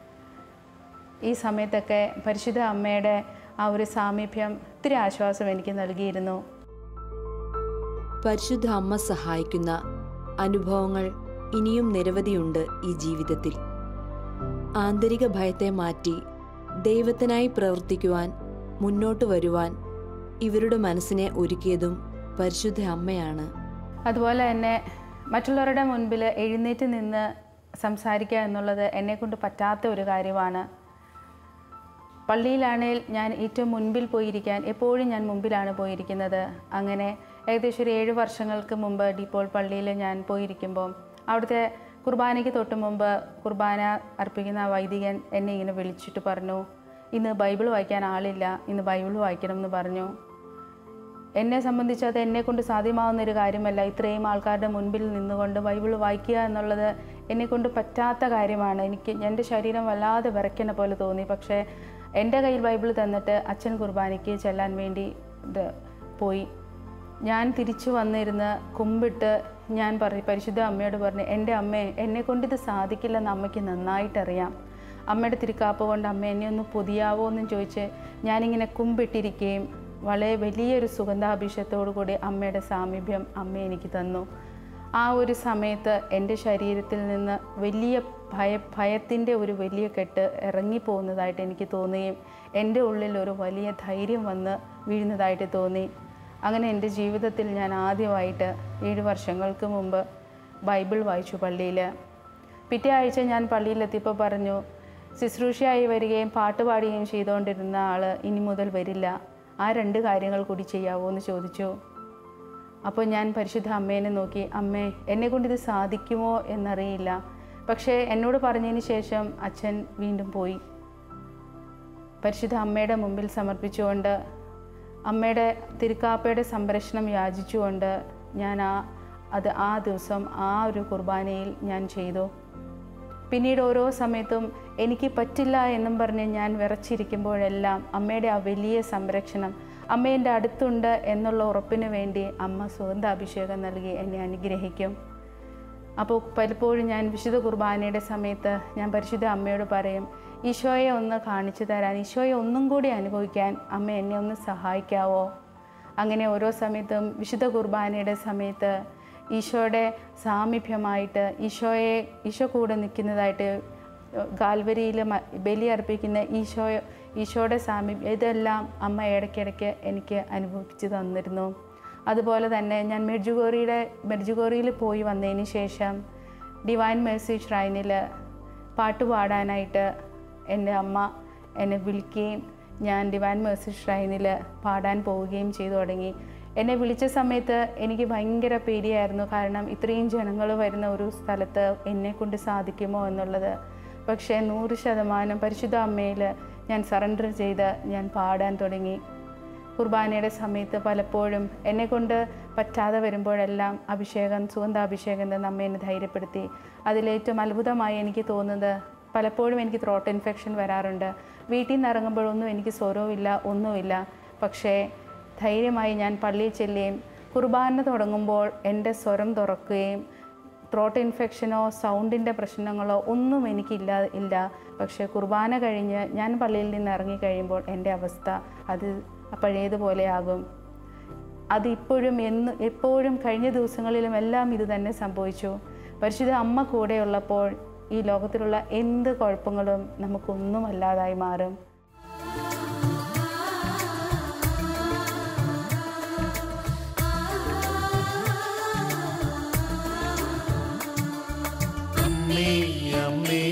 ഈ സമയത്തൊക്കെ പരിശുദ്ധ അമ്മയുടെ ആ ഒരു സാമീപ്യം ഒത്തിരി ആശ്വാസം എനിക്ക് നൽകിയിരുന്നു പരിശുദ്ധ അമ്മ സഹായിക്കുന്ന അനുഭവങ്ങൾ ഇനിയും നിരവധിയുണ്ട് ഈ ജീവിതത്തിൽ ആന്തരിക ഭയത്തെ മാറ്റി ദൈവത്തിനായി പ്രവർത്തിക്കുവാൻ മുന്നോട്ട് വരുവാൻ ഇവരുടെ മനസ്സിനെ ഒരുക്കിയതും പരിശുദ്ധ അമ്മയാണ് അതുപോലെ തന്നെ മറ്റുള്ളവരുടെ മുൻപിൽ എഴുന്നേറ്റ് നിന്ന് സംസാരിക്കുക എന്നുള്ളത് എന്നെക്കൊണ്ട് പറ്റാത്ത ഒരു കാര്യമാണ് പള്ളിയിലാണെങ്കിൽ ഞാൻ ഏറ്റവും മുൻപിൽ പോയിരിക്കാൻ എപ്പോഴും ഞാൻ മുമ്പിലാണ് പോയിരിക്കുന്നത് അങ്ങനെ ഏകദേശം ഒരു ഏഴ് വർഷങ്ങൾക്ക് മുമ്പ് ഡിപ്പോൾ പള്ളിയിൽ ഞാൻ പോയിരിക്കുമ്പോൾ അവിടുത്തെ കുർബാനയ്ക്ക് തൊട്ട് മുമ്പ് കുർബാന അർപ്പിക്കുന്ന വൈദികൻ എന്നെ ഇങ്ങനെ വിളിച്ചിട്ട് പറഞ്ഞു ഇന്ന് ബൈബിൾ വായിക്കാൻ ആളില്ല ഇന്ന് ബൈബിൾ വായിക്കണം എന്ന് പറഞ്ഞു എന്നെ സംബന്ധിച്ച് അത് എന്നെ കൊണ്ട് സാധ്യമാവുന്ന ഒരു കാര്യമല്ല ഇത്രയും ആൾക്കാരുടെ മുൻപിൽ നിന്നുകൊണ്ട് ബൈബിൾ വായിക്കുക എന്നുള്ളത് എന്നെ കൊണ്ട് പറ്റാത്ത കാര്യമാണ് എനിക്ക് എൻ്റെ ശരീരം വല്ലാതെ വിറയ്ക്കുന്ന പോലെ തോന്നി പക്ഷേ എൻ്റെ കയ്യിൽ ബൈബിൾ തന്നിട്ട് അച്ഛൻ കുർബാനയ്ക്ക് ചെല്ലാൻ വേണ്ടി ഇത് പോയി ഞാൻ തിരിച്ചു വന്നിരുന്ന് കുമ്പിട്ട് ഞാൻ പറ പരിശുദ്ധ അമ്മയോട് പറഞ്ഞു എൻ്റെ അമ്മേ എന്നെ കൊണ്ട് ഇത് സാധിക്കില്ലെന്ന് അമ്മയ്ക്ക് നന്നായിട്ടറിയാം അമ്മയുടെ തിരുക്കാപ്പ് കൊണ്ട് അമ്മ എന്നെ ഒന്ന് പൊതിയാവോ എന്നും ചോദിച്ച് ഞാനിങ്ങനെ കുമ്പിട്ടിരിക്കുകയും വളരെ വലിയൊരു സുഗന്ധാഭിഷേകത്തോടു കൂടി അമ്മയുടെ സാമീപ്യം അമ്മ എനിക്ക് തന്നു ആ ഒരു സമയത്ത് എൻ്റെ ശരീരത്തിൽ നിന്ന് വലിയ ഭയ ഭയത്തിൻ്റെ ഒരു വലിയ കെട്ട് ഇറങ്ങിപ്പോകുന്നതായിട്ട് എനിക്ക് തോന്നുകയും എൻ്റെ ഉള്ളിൽ ഒരു വലിയ ധൈര്യം വന്ന് വീഴുന്നതായിട്ട് തോന്നി അങ്ങനെ എൻ്റെ ജീവിതത്തിൽ ഞാൻ ആദ്യമായിട്ട് ഏഴ് വർഷങ്ങൾക്ക് മുമ്പ് ബൈബിൾ വായിച്ചു പള്ളിയിൽ പിറ്റേ ആഴ്ച ഞാൻ പള്ളിയിലെത്തിയപ്പോൾ പറഞ്ഞു ശുശ്രൂഷയായി വരികയും പാട്ട് പാടുകയും ചെയ്തുകൊണ്ടിരുന്ന ആൾ ഇനി മുതൽ വരില്ല ആ രണ്ട് കാര്യങ്ങൾ കൂടി ചെയ്യാവോ എന്ന് ചോദിച്ചു അപ്പോൾ ഞാൻ പരിശുദ്ധ അമ്മേനെ നോക്കി അമ്മേ എന്നെ കൊണ്ട് ഇത് സാധിക്കുമോ എന്നറിയില്ല പക്ഷേ എന്നോട് പറഞ്ഞതിന് ശേഷം അച്ഛൻ വീണ്ടും പോയി പരിശുദ്ധ അമ്മയുടെ മുമ്പിൽ സമർപ്പിച്ചുകൊണ്ട് അമ്മയുടെ തിരുക്കാപ്പയുടെ സംരക്ഷണം യാചിച്ചുകൊണ്ട് ഞാൻ ആ അത് ആ ദിവസം ആ ഒരു കുർബാനയിൽ ഞാൻ ചെയ്തു പിന്നീട് ഓരോ സമയത്തും എനിക്ക് പറ്റില്ല എന്നും പറഞ്ഞ് ഞാൻ വിറച്ചിരിക്കുമ്പോഴെല്ലാം അമ്മയുടെ ആ വലിയ സംരക്ഷണം അമ്മ എൻ്റെ അടുത്തുണ്ട് എന്നുള്ള ഉറപ്പിന് വേണ്ടി അമ്മ സുഗന്ധാഭിഷേകം നൽകി എന്നെ അനുഗ്രഹിക്കും അപ്പോൾ പലപ്പോഴും ഞാൻ വിശുദ്ധ കുർബാനയുടെ സമയത്ത് ഞാൻ പരിശുദ്ധ അമ്മയോട് പറയും ഈശോയെ ഒന്ന് കാണിച്ചു തരാൻ ഈശോയെ ഒന്നും കൂടി അനുഭവിക്കാൻ അമ്മ എന്നെ ഒന്ന് സഹായിക്കാവോ അങ്ങനെ ഓരോ സമയത്തും വിശുദ്ധ കുർബാനയുടെ സമയത്ത് ഈശോയുടെ സാമീപ്യമായിട്ട് ഈശോയെ ഈശോ കൂടെ നിൽക്കുന്നതായിട്ട് കാൽവരിയിൽ ബലി അർപ്പിക്കുന്ന ഈശോ ഈശോയുടെ സാമീപ്യം ഇതെല്ലാം അമ്മ ഇടയ്ക്കിടയ്ക്ക് എനിക്ക് അനുഭവിച്ചു തന്നിരുന്നു അതുപോലെ തന്നെ ഞാൻ മെഡ്ജുഗോറിയുടെ മെഡ്ജുഗോറിയിൽ പോയി വന്നതിന് ശേഷം ഡിവൈൻ മേഴ്സി ഷ്രൈനിൽ പാട്ട് പാടാനായിട്ട് എൻ്റെ അമ്മ എന്നെ വിളിക്കുകയും ഞാൻ ഡിവൈൻ മേഴ്സി ഷ്രൈനിൽ പാടാൻ പോവുകയും ചെയ്തു തുടങ്ങി എന്നെ വിളിച്ച സമയത്ത് എനിക്ക് ഭയങ്കര പേടിയായിരുന്നു കാരണം ഇത്രയും ജനങ്ങൾ വരുന്ന ഒരു സ്ഥലത്ത് എന്നെ കൊണ്ട് സാധിക്കുമോ എന്നുള്ളത് പക്ഷേ നൂറ് ശതമാനം പരിശുദ്ധ അമ്മയിൽ ഞാൻ സറണ്ടർ ചെയ്ത് ഞാൻ പാടാൻ തുടങ്ങി കുർബാനയുടെ സമയത്ത് പലപ്പോഴും എന്നെ കൊണ്ട് പറ്റാതെ വരുമ്പോഴെല്ലാം അഭിഷേകം സുഗന്ധാഭിഷേകം എന്ന് നമ്മെ എന്നെ ധൈര്യപ്പെടുത്തി അതിലേറ്റവും അത്ഭുതമായി എനിക്ക് തോന്നുന്നത് പലപ്പോഴും എനിക്ക് ത്രോട്ട് ഇൻഫെക്ഷൻ വരാറുണ്ട് വീട്ടിൽ നിന്ന് ഇറങ്ങുമ്പോഴൊന്നും എനിക്ക് സ്വരവുമില്ല ഒന്നുമില്ല പക്ഷേ ധൈര്യമായി ഞാൻ പള്ളിയിൽ ചെല്ലുകയും കുർബാന തുടങ്ങുമ്പോൾ എൻ്റെ സ്വരം തുറക്കുകയും ത്രോട്ട് ഇൻഫെക്ഷനോ സൗണ്ടിൻ്റെ പ്രശ്നങ്ങളോ ഒന്നും എനിക്കില്ല ഇല്ല പക്ഷേ കുർബാന കഴിഞ്ഞ് ഞാൻ പള്ളിയിൽ നിന്ന് ഇറങ്ങിക്കഴിയുമ്പോൾ എൻ്റെ അവസ്ഥ അത് പഴയതുപോലെയാകും അത് ഇപ്പോഴും എന്ന് എപ്പോഴും കഴിഞ്ഞ ദിവസങ്ങളിലും എല്ലാം ഇത് തന്നെ സംഭവിച്ചു പരിശുദ്ധ അമ്മ കൂടെയുള്ളപ്പോൾ ഈ ലോകത്തിലുള്ള എന്ത് കുഴപ്പങ്ങളും നമുക്കൊന്നും അല്ലാതായി മാറും അമ്മേ അമ്മേ